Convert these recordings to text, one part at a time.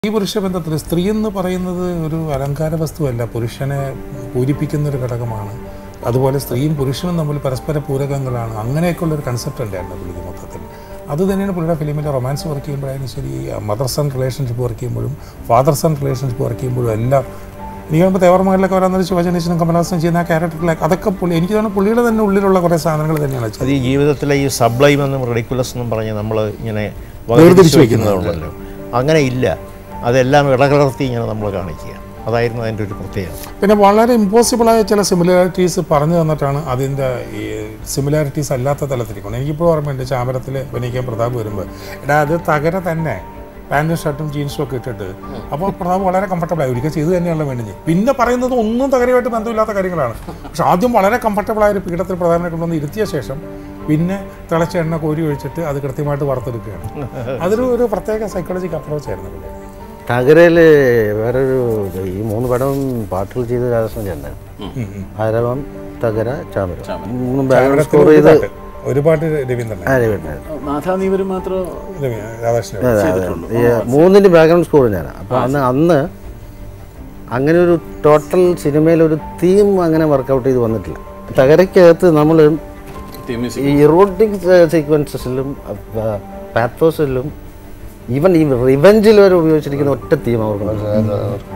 ഈ പുരുഷ ബന്ധത്തിൽ സ്ത്രീ എന്ന് പറയുന്നത് ഒരു അലങ്കാര വസ്തുവല്ല പുരുഷനെ പൂരിപ്പിക്കുന്ന ഒരു ഘടകമാണ് അതുപോലെ സ്ത്രീയും പുരുഷനും തമ്മിൽ പരസ്പര പൂരകങ്ങളാണ് അങ്ങനെയൊക്കെയുള്ള ഒരു കൺസെപ്റ്റ് ഉണ്ടായിരുന്നു പുള്ളിക്ക് മൊത്തത്തിൽ അത് തന്നെയാണ് പുള്ളിയുടെ ഫിലിമിലെ റൊമാൻസ് വർക്ക് ചെയ്യുമ്പോഴായാലും ശരി മദർ സൺ റിലേഷൻഷിപ്പ് വർക്ക് ചെയ്യുമ്പോഴും ഫാദർ സൺ റിലേഷൻഷിപ്പ് വർക്ക് ചെയ്യുമ്പോഴും എല്ലാം എനിക്ക് ഇപ്പോൾ തേവർമകളിലൊക്കെ വരാൻ ശിവജനീശനും കമലഹാസനും ചെയ്യുന്ന ആ ക്യാരക്ടറിലൊക്കെ അതൊക്കെ പുള്ളി എനിക്ക് തോന്നുന്നു പുള്ളിയുടെ തന്നെ ഉള്ളിലുള്ള കുറേ സാധനങ്ങൾ തന്നെയാണ് ചെയ്തത്. അത് ഈ ജീവിതത്തിലെ ഈ സബ്ലൈം എന്നും റെഡിക്കുലസ് എന്നും പറഞ്ഞ് നമ്മൾ ഇങ്ങനെ വേർതിരിച്ച് വേർതിരിച്ച് വെക്കുന്നത് വെക്കുന്നതുണ്ടല്ലോ അങ്ങനെ ഇല്ല അതെല്ലാം ഇടകലർത്തി ഇങ്ങനെ നമ്മൾ കാണിക്കുക അതായിരുന്നു അതിൻ്റെ ഒരു പ്രത്യേകത പിന്നെ വളരെ ഇമ്പോസിബിളായ ചില സിമിലാരിറ്റീസ് പറഞ്ഞു തന്നിട്ടാണ് അതിൻ്റെ ഈ സിമിലാരിറ്റീസ് അല്ലാത്ത തലത്തിലേക്ക് കൊണ്ട് എനിക്കിപ്പോൾ ഓർമ്മയുണ്ട് ചാമരത്തിൽ അഭിനയിക്കാൻ പ്രതാപ് വരുമ്പോൾ എടാ അത് തകര തന്നെ പാൻറ്റും ഷർട്ടും ജീൻസും ഒക്കെ ഇട്ടിട്ട് അപ്പോൾ പ്രതാപ് വളരെ കംഫർട്ടബിൾ ആയി ഒരിക്കൽ ചെയ്ത് തന്നെയുള്ള വേണ്ടി പിന്നെ പറയുന്നത് ഒന്നും തകരമായിട്ട് ബന്ധമില്ലാത്ത കാര്യങ്ങളാണ് പക്ഷെ ആദ്യം വളരെ കംഫർട്ടബിൾ ആയ ഒരു പീഠത്തിൽ പ്രധാനനെ കൊണ്ടുവന്ന് ഇരുത്തിയ ശേഷം പിന്നെ തിളച്ച എണ്ണ കോരി ഒഴിച്ചിട്ട് അത് കൃത്യമായിട്ട് വറുത്തെടുക്കുകയാണ് അതൊരു ഒരു പ്രത്യേക സൈക്കോളജിക്കൽ അപ്രോച്ച് ആയിരുന്നു പുള്ളി തകരയിൽ വേറൊരു ഇത് ഈ മൂന്ന് പടവും പാട്ടുകൾ ചെയ്ത രാധാകൃഷ്ണൻ ചേട്ടനാണ് ഉം, ഉം. ആരവം തകര ചാമരം മൂന്നും ബാക്ക്ഗ്രൗണ്ട് ചാമരത്തിൽ സ്കോർ ഒരു ചെയ്ത് പാട്ട്. ഒരു പാട്ട് രവീന്ദ്രൻ ആര്യവേട്ടനായിരുന്നു നാഥാനീവരും മാത്രം രാധാകൃഷ്ണൻ അതെ, അതെ. ഈ മൂന്നിൻ്റെ ബാക്ക്ഗ്രൗണ്ട് സ്കോർ ഞാനാണ് അപ്പോൾ അന്ന് അന്ന് അങ്ങനെ ഒരു ടോട്ടൽ സിനിമയിൽ ഒരു തീം അങ്ങനെ വർക്കൗട്ട് ചെയ്ത് വന്നിട്ടില്ല തകരയ്ക്കകത്ത് നമ്മൾ ടീം ഈ ഇറോട്ടിക് സീക്വൻസസിലും പാത്തോസിലും ഈവൻ ഈ റിവെഞ്ചിൽ വരെ ഉപയോഗിച്ചിരിക്കുന്ന ഒറ്റ തീം അവർക്ക്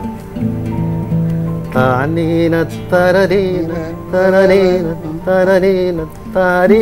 താനീന തരരീന തരരീന തരരീന താരീ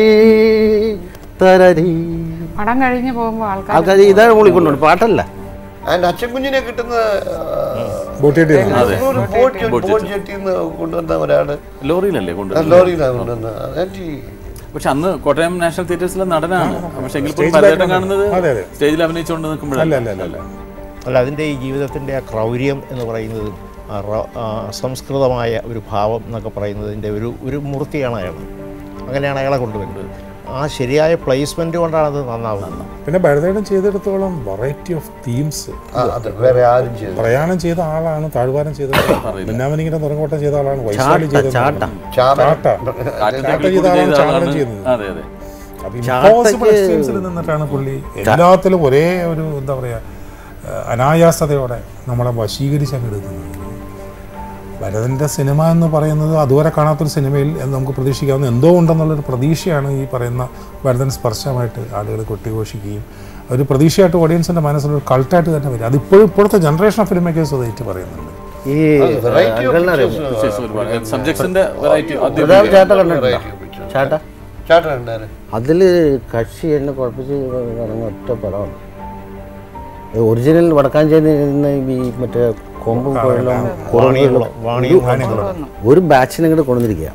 തരരീ പടം കഴിഞ്ഞ് പോകുമ്പോൾ ആൾക്കാർ ആൾക്കാർ ഇതാണ് മൂളിക്കൊണ്ടുണ്ട് പാട്ടല്ല അതിന്റെ അച്ഛൻ കുഞ്ഞിനെ കിട്ടുന്ന ബോട്ടിയിട്ട് ഒരു ബോട്ട് ബോട്ട് ജെട്ടിയിൽ നിന്ന് കൊണ്ടുവന്ന ഒരാള് ലോറിയിലല്ലേ കൊണ്ടുവരുന്നത് ലോറിയിലാണ് കൊണ്ടുവന്നത് അതായത് ഈ പക്ഷെ അന്ന് കോട്ടയം നാഷണൽ തിയേറ്റേഴ്സിലെ നടനാണ് പക്ഷെ എങ്കിൽ പോലും പലരും കാണുന്നത് അതെ, അതെ. സ്റ്റേജിൽ അഭിനയിച്ചുകൊണ്ട് നിൽക്കുമ്പോഴല്ല അല്ല അല്ല അല്ല അല്ല അല്ല അതിൻ്റെ ഈ ജീവിതത്തിൻ്റെ ആ ക്രൗര്യം എന്ന് പറയുന്നത് ആ റ- ആ സംസ്കൃതമായ ഒരു ഭാവം എന്നൊക്കെ പറയുന്നതിൻ്റെ ഒരു ഒരു മൂർത്തിയാണ് അയാൾ അങ്ങനെയാണ് അയാളെ കൊണ്ടുവരുന്നത് ആ ശരിയായ പ്ലേസ്മെൻറ്റ് കൊണ്ടാണ് അത് നന്നാവുന്നത് പിന്നെ ഭരതേടൻ ചെയ്തെടുത്തോളം വെറൈറ്റി ഓഫ് തീംസ് ആ, അത് വേറെ ആരും ചെയ്തു പ്രയാണം ചെയ്ത ആളാണ് താഴ്വാരം ചെയ്ത മിന്നാമനിങ്ങനെ തുറങ്കോട്ടം ചെയ്ത ആളാണ് വൈശാലി ചെയ്ത ചാട്ട ചാമര ചാട്ട ചാട്ട ചെയ്ത ആളാണ് ചാമരം ചെയ്യുന്നത് അതെ അതെ അപ്പൊ ഇമ്പോസിബിൾ എക്സ്ട്രീംസിൽ നിന്നിട്ടാണ് പുള്ളി എല്ലാത്തിലും ഒരേ ഒരു എന്താ പറയാ ഏഹ്, അനായാസതയോടെ നമ്മളെ വശീകരിച്ച് അങ്ങ് എടുക്കുന്നത് ഭരതൻ്റെ സിനിമ എന്ന് പറയുന്നത് അതുവരെ കാണാത്തൊരു സിനിമയിൽ എന്ന് നമുക്ക് പ്രതീക്ഷിക്കാവുന്ന എന്തോ ഉണ്ടെന്നുള്ളൊരു പ്രതീക്ഷയാണ് ഈ പറയുന്ന ഭരതൻ സ്പർശമായിട്ട് ആളുകൾ കൊട്ടിഘോഷിക്കുകയും ഒരു പ്രതീക്ഷയായിട്ട് ഓഡിയൻസിൻ്റെ മനസ്സിലൊരു കൾട്ടായിട്ട് തന്നെ വരും അതിപ്പോഴും ഇപ്പോഴത്തെ ജനറേഷൻ ഓഫ് ഫിലിം മേക്കേഴ്സ് അതായിട്ട് പറയുന്നുണ്ട് ഈ variety of അങ്കിളിനറിയാം Pictures ഒരുപാട് സബ്ജക്ട്സിന്റെ വെറൈറ്റി പ്രതാപ് ചാട്ട കണ്ടിട്ടുണ്ടോ ചാട്ട ചാട്ട ഉണ്ടായിരുന്നു അതിൽ കക്ഷി എന്നെ കുഴപ്പിച്ച് നടന്ന ഒറ്റ പടമാണ് ഒറിജിനൽ വടക്കാഞ്ചേരി നിന്ന് ഈ മറ്റേ കൊമ്പും കുഴലും വാണിയംകുളം വാണിയംകുളം ഒരു ബാച്ചിനെ ഇങ്ങോട്ട് കൊണ്ടുവന്നിരിക്കുക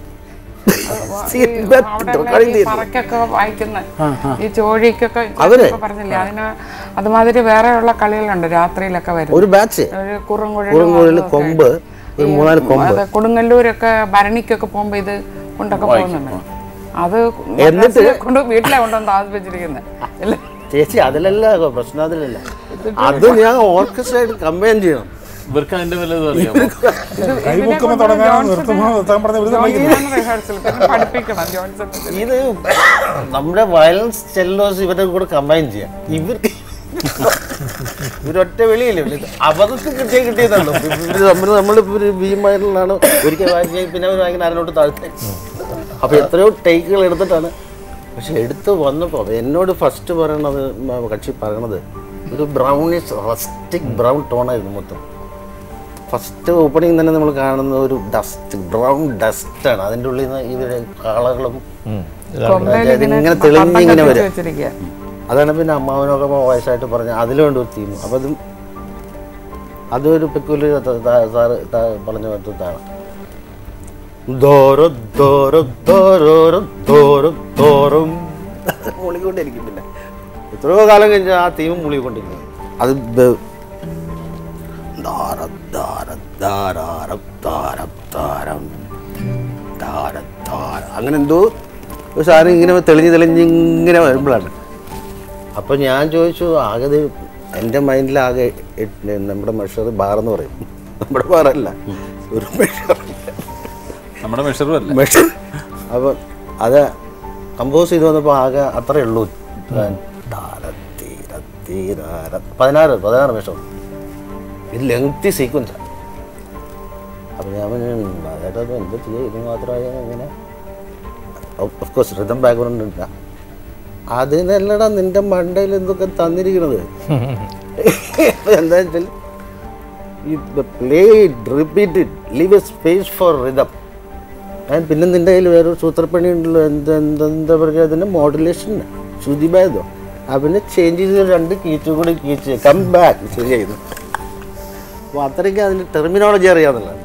അവിടെ ഈ പറക്കൊക്കെ വായിക്കുന്ന ഈ ചോഴിക്കൊക്കെ അവര്? ഇപ്പൊ പറഞ്ഞില്ലേ അതിന് അതുമാതിരി വേറെയുള്ള കളികളുണ്ട് രാത്രിയിലൊക്കെ വരും ഒരു ബാച്ച് ഒരു കുറുങ്കുഴലും കുറുങ്കുഴൽ അതും ഒക്കെ. കൊമ്പ് ഒരു ഈ മൂന്നാല് കൊമ്പ് അത് കൊടുങ്ങല്ലൂരൊക്കെ ഭരണിക്കൊക്കെ പോകുമ്പോ ഇത് കൊണ്ടൊക്കെ പോകുന്നുണ്ട് അത് എന്നിട്ട് മദ്രാസിലെ കൊണ്ട് വീട്ടിലെ കൊണ്ടുവന്ന് താമസിപ്പിച്ചിരിക്കുന്നത് ഇല്ല. ചേച്ചി അതിലല്ല പ്രശ്നം അതിലല്ല അത് ഞാൻ ഓർക്കസ്ട്രയായിട്ട് കമ്പൈൻ ചെയ്യണം ഇവർക്ക് അതിന്റെ വല്ലതും അറിയാമോ ഇത് കൈ ഇതിനെ പൊക്കുമ്പോൾ കൊണ്ട് തുടങ്ങാനോ ജോൺസൺ- നിർത്തുമ്പോൾ നിർത്താൻ പറഞ്ഞ ഒരു ജോൺസൺ റിഹേഴ്സൽ പിന്നെ പഠിപ്പിക്കണം ജോൺസൺ ഇത് നമ്മുടെ വയലൻസ് ചെല്ലോസ് ഇവരുടെ കൂടെ കമ്പൈൻ ചെയ്യാം ഇവർക്ക് ഇവരൊറ്റ വെളിയില്ല ഇത് അബദ്ധത്തിൽ കിട്ടിയ കിട്ടിയതല്ലോ ഇവര് തമ്മിൽ നമ്മളിപ്പോൾ ഒരു ഭീമായിട്ടാണ് ഒരിക്കൽ വായിച്ച പിന്നെ അവർ വായിക്കുന്ന അതിനോട്ട് താഴ്ത്തി അപ്പോൾ എത്രയോ ടേക്കുകൾ എടുത്തിട്ടാണ് പക്ഷെ എടുത്ത് വന്നപ്പോൾ എന്നോട് ഫസ്റ്റ് പറയണത് മ- കക്ഷി പറയണത് ഒരു ബ്രൗണിഷ് റസ്റ്റിക് ബ്രൗൺ ടോണായിരുന്നു മൊത്തം ഫസ്റ്റ് ഓപ്പണിംഗ് തന്നെ നമ്മൾ കാണുന്ന ഒരു ഡസ്റ്റ് ബ്രൗൺ ഡസ്റ്റാണ് അതിൻ്റെ ഉള്ളിൽ നിന്ന് ഇവരുടെ കാളകളും ഇതിങ്ങനെ തെളിഞ്ഞിങ്ങനെ വരും വെച്ചിരിക്കുക അതാണ് പിന്നെ അമ്മാവനൊക്കെ വയസ്സായിട്ട് പറഞ്ഞ അതിലുണ്ട് ഒരു തീം അപ്പം അതും അതൊരു പെക്കുലർ സാറ് പറഞ്ഞ പറ്റത്താണ് ദോരം ദോരം ദോരോരം ദോരം ദോറും മുളിക്കൊണ്ടിരിക്കും പിന്നെ എത്രയോ കാലം കഴിഞ്ഞാൽ ആ തീം മുളിക്കൊണ്ടിരിക്കും അത് ബ- ദാരം ദാരം ദാരാരം ദാരം ദാരം ദാരം ദാരം അങ്ങനെ എന്തോ ഒരു സാധനം ഇങ്ങനെ തെളിഞ്ഞ് തെളിഞ്ഞ് ഇങ്ങനെ വരുമ്പോഴാണ് അപ്പോൾ ഞാൻ ചോദിച്ചു ആകെ ഇത് എൻ്റെ മൈൻഡിലാകെ എട്ട് നമ്മുടെ മെഷർ ബാർ എന്ന് പറയും നമ്മുടെ ബാറല്ല ഒരു മെഷർ നമ്മുടെ മെഷറും അല്ല മെഷർ അപ്പം അത് കമ്പോസ് ചെയ്ത് വന്നപ്പോൾ ആകെ അത്രയേ ഉള്ളൂ താര, തീര, തീരാര. പതിനാറ് പതിനാറ് മെഷർ ഇത് ലെങ്തി സീക്വൻസാണ് അപ്പോൾ ഞാൻ പറഞ്ഞു അതായത് അത് എന്ത് ചെയ്യുക ഇത് മാത്രമായ അങ്ങനെ ഓഫ് കോഴ്സ് റിതം ബാക്ക്ഗ്രൗണ്ട് ഉണ്ട് അതിനല്ലടാ നിന്റെ മണ്ടയിൽ എന്തൊക്കെ തന്നിരിക്കണത് എന്താ വെച്ചാൽ play repeat leave a space for rhythm പിന്നെ നിന്റെ കയ്യിൽ വേറൊരു സൂത്രപ്പണി ഉണ്ടല്ലോ എന്താ എന്താ എന്താ പറയുക അതിൻ്റെ മോഡുലേഷൻ ശ്രുതിഭേദോ അവനെ ചേഞ്ച് ചെയ്ത് രണ്ട് കീച്ചും കൂടി കീച്ച് കം ബാക്ക് ശരിയായിരുന്നു അപ്പോൾ അത്രയ്ക്ക് അതിൻ്റെ ടെർമിനോളജി അറിയാമെന്നുള്ളത്